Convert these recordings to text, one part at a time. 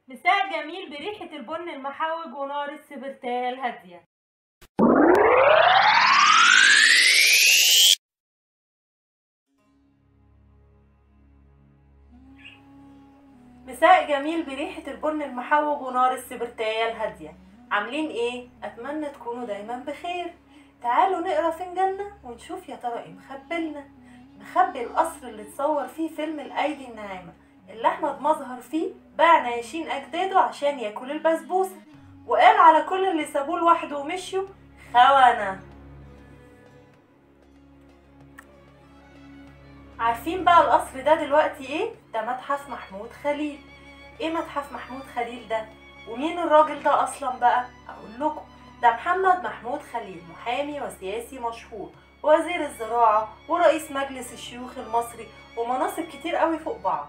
مساء جميل بريحة البن المحوج ونار السبرتاية الهادية مساء جميل بريحة البن المحوج ونار السبرتاية الهادية عاملين ايه؟ اتمنى تكونوا دايما بخير تعالوا نقرا فنجاننا ونشوف يا ترى ايه مخبلنا مخبي القصر اللي اتصور فيه فيلم الايدي الناعمة اللي احمد مظهر فيه باع نياشين اجداده عشان ياكل البسبوسة وقال على كل اللي سابوه لوحده ومشيوا خونة عارفين بقى القصر ده دلوقتي ايه؟ ده متحف محمود خليل ايه متحف محمود خليل ده؟ ومين الراجل ده اصلا بقى؟ اقول لكم ده محمد محمود خليل محامي وسياسي مشهور وزير الزراعة ورئيس مجلس الشيوخ المصري ومناصب كتير قوي فوق بعض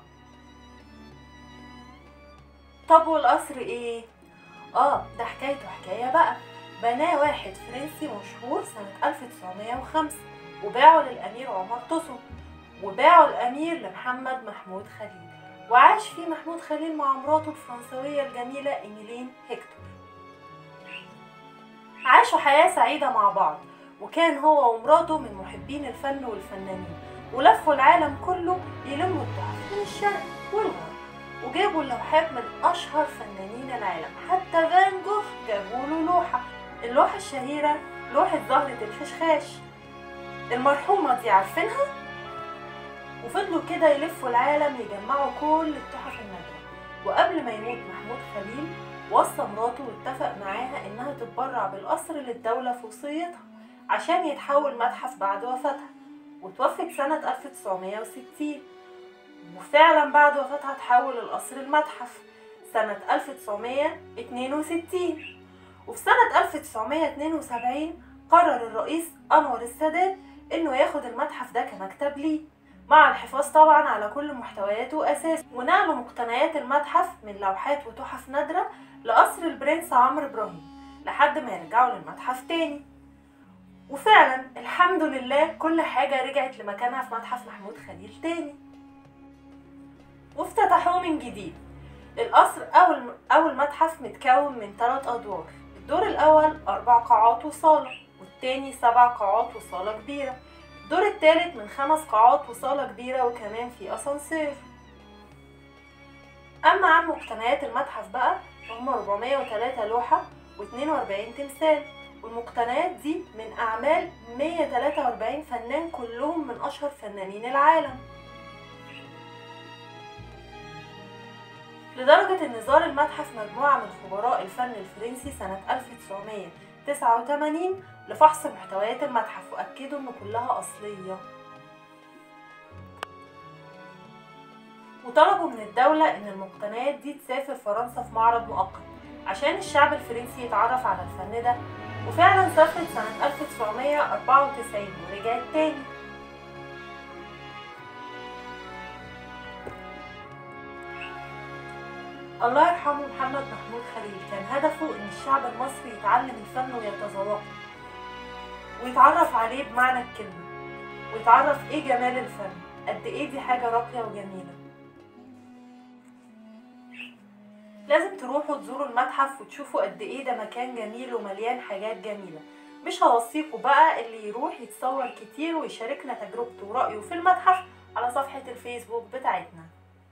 طب والقصر ايه؟ اه ده حكايته حكاية بقى بناه واحد فرنسي مشهور سنة 1905 وباعه للأمير عمر توسو وباعه الأمير لمحمد محمود خليل وعاش فيه محمود خليل مع مراته الفرنسوية الجميلة إيميلين هيكتور عاشوا حياة سعيدة مع بعض وكان هو ومراته من محبين الفن والفنانين ولفوا العالم كله يلموا التحف من الشرق والغرب وجابوا اللوحات من أشهر فنانين العالم حتى فان جوخ جابوا له لوحة اللوحة الشهيرة لوحة زهرة الخشخاش المرحومة دي عارفينها؟ وفضلوا كده يلفوا العالم يجمعوا كل التحف النادرة وقبل ما يموت محمود خليل وصى مراته واتفق معاها انها تتبرع بالقصر للدولة في وصيتها عشان يتحول متحف بعد وفاتها وتوفت سنة 1960 وفعلا بعد وفاتها تحول القصر المتحف سنة 1962 وفي سنة 1972 قرر الرئيس أنور السادات إنه ياخد المتحف ده كمكتب ليه مع الحفاظ طبعا على كل محتوياته وأساسه ونقلوا مقتنيات المتحف من لوحات وتحف نادرة لقصر البرنس عمرو إبراهيم لحد ما يرجعوا للمتحف تاني وفعلا الحمد لله كل حاجة رجعت لمكانها في متحف محمود خليل تاني وافتتحوه من جديد القصر أو الم... أو المتحف متكون من ثلاث أدوار الدور الأول أربع قاعات وصالة والتاني سبع قاعات وصالة كبيرة الدور التالت من خمس قاعات وصالة كبيرة وكمان في أسانسير أما عن مقتنيات المتحف بقى فهم 403 لوحة و42 تمثال والمقتنيات دي من أعمال 143 فنان كلهم من أشهر فنانين العالم لدرجة إن زار المتحف مجموعة من خبراء الفن الفرنسي سنة 1989 لفحص محتويات المتحف وأكدوا إن كلها أصلية وطلبوا من الدولة إن المقتنيات دي تسافر فرنسا في معرض مؤقت عشان الشعب الفرنسي يتعرف على الفن ده وفعلا سافرت سنة 1994 ورجعت تاني الله يرحمه محمد محمود خليل كان هدفه ان الشعب المصري يتعلم الفن ويتذوقه ويتعرف عليه بمعنى الكلمة ويتعرف ايه جمال الفن قد ايه دي حاجة راقية وجميلة لازم تروحوا تزوروا المتحف وتشوفوا قد ايه ده مكان جميل ومليان حاجات جميلة مش هوصيكوا بقى اللي يروح يتصور كتير ويشاركنا تجربته ورأيه في المتحف على صفحة الفيسبوك بتاعتنا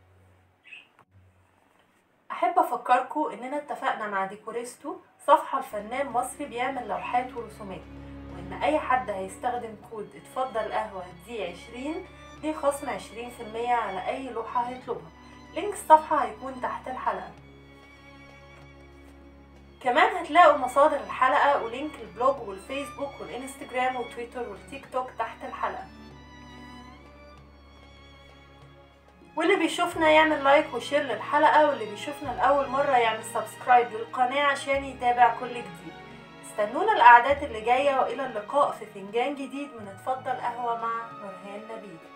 احب افكركم اننا اتفقنا مع ديكوريستو صفحة لفنان مصري بيعمل لوحات ورسومات وان اي حد هيستخدم كود اتفضل قهوة دي عشرين ليه خصم عشرين في المية على اي لوحة هيطلبها لينك الصفحة هيكون تحت الحلقة كمان هتلاقوا مصادر الحلقة ولينك البلوج والفيسبوك والانستجرام وتويتر والتيك توك تحت الحلقة واللي بيشوفنا يعمل لايك وشير للحلقة واللي بيشوفنا لأول مرة يعمل سبسكرايب للقناة عشان يتابع كل جديد استنونا القعدات اللي جاية وإلى اللقاء في فنجان جديد من اتفضل قهوة مع نورهان نبيل